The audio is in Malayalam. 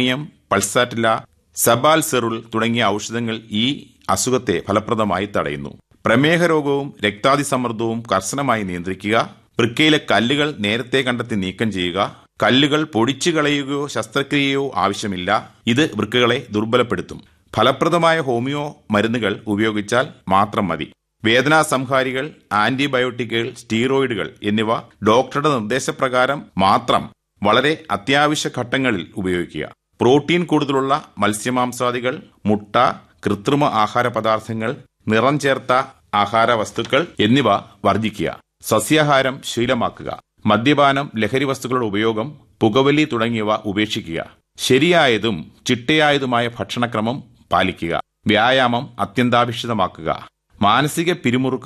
ന്യൂമോണിയം പൾസാറ്റില സബാൽസെറുൾ തുടങ്ങിയ ഔഷധങ്ങൾ ഈ അസുഖത്തെ ഫലപ്രദമായി തടയുന്നു പ്രമേഹ രോഗവും രക്താതിസമ്മർദ്ദവും കർശനമായി നിയന്ത്രിക്കുക വൃക്കയിലെ കല്ലുകൾ നേരത്തെ കണ്ടെത്തി നീക്കം ചെയ്യുക കല്ലുകൾ പൊടിച്ചു കളയുകയോ ശസ്ത്രക്രിയയോ ആവശ്യമില്ല ഇത് വൃക്കകളെ ദുർബലപ്പെടുത്തും ഫലപ്രദമായ ഹോമിയോ മരുന്നുകൾ ഉപയോഗിച്ചാൽ മാത്രം മതി വേദനാ സംഹാരികൾ ആന്റിബയോട്ടിക്കുകൾ സ്റ്റീറോയിഡുകൾ എന്നിവ ഡോക്ടറുടെ നിർദ്ദേശപ്രകാരം മാത്രം വളരെ അത്യാവശ്യ ഘട്ടങ്ങളിൽ ഉപയോഗിക്കുക പ്രോട്ടീൻ കൂടുതലുള്ള മത്സ്യമാംസാദികൾ മുട്ട കൃത്രിമ ആഹാര പദാർത്ഥങ്ങൾ നിറം ചേർത്ത ആഹാര വസ്തുക്കൾ എന്നിവ വർജിക്കുക സസ്യാഹാരം ശീലമാക്കുക മദ്യപാനം ലഹരി വസ്തുക്കളുടെ ഉപയോഗം പുകവലി തുടങ്ങിയവ ഉപേക്ഷിക്കുക ശരിയായതും ചിട്ടയായതുമായ ഭക്ഷണക്രമം പാലിക്കുക വ്യായാമം അത്യന്താപേക്ഷിതമാക്കുക മാനസിക പിരിമുറുക്കം